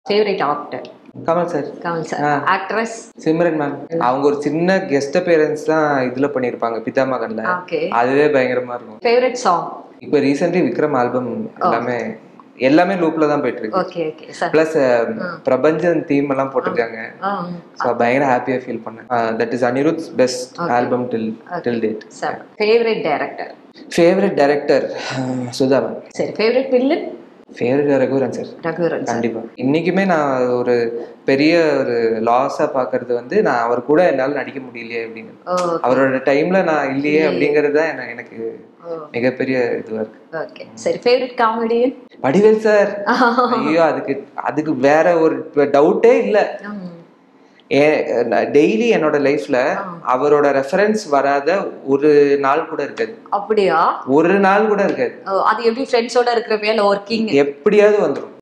Favourite actor Kamal sir Kamal sir ah. Actress Simran ma'am அவங்க ஒரு சின்ன கெஸ்ட் appearance தான் இதுல பண்ணிருப்பாங்க பிதா மகன்ல ஓகே அதுவே பயங்கரமா இருக்கும் ஃபேவரட் சாங் இப்போ ரீசென்ட்லி விக்ரம் ஆல்பம் எல்லாமே எல்லாமே லூப்ல தான் போயிட்டு இருக்கு okay okay sir plus Prapanchan theme எல்லாம் போட்டிருக்காங்க ஸோ பயங்கர ஹாப்பியா ஃபீல் பண்ணேன் that is Anirudh best album till till date sir favourite director favourite director Sudhaman சரி favourite villain favourite Raghuvaran sir Raghuvaran sir கண்டிப்பா இன்னைக்குமே நான் ஒரு பெரிய ஒரு லாஸா பாக்குறது வந்து நான் அவர் கூட என்னால நடிக்க முடியலையே அப்படின்னு ஓ அவரோட டைம்ல நான் இல்லையே அப்படிங்கிறது தான் என்ன- எனக்கு மிகப்பெரிய இதுவா இருக்கு ஓகே சரி ஃபேவரட் காமெடியன் வடிவேல் சார் ஐயோ அதுக்கு அதுக்கு வேற ஒரு டவுட்டே இல்ல டெய்லி என்னோட லைஃப்ல அவரோட ரெஃபரன்ஸ் வராத ஒரு நாள் கூட இருக்காது அப்படியா ஒரு நாள் கூட இருக்காது ஓ, அது எப்படி ஃப்ரெண்ட்ஸோட இருக்கிறப்ப இல்ல ஒர்க்கிங் எப்படியாவது வந்துரும்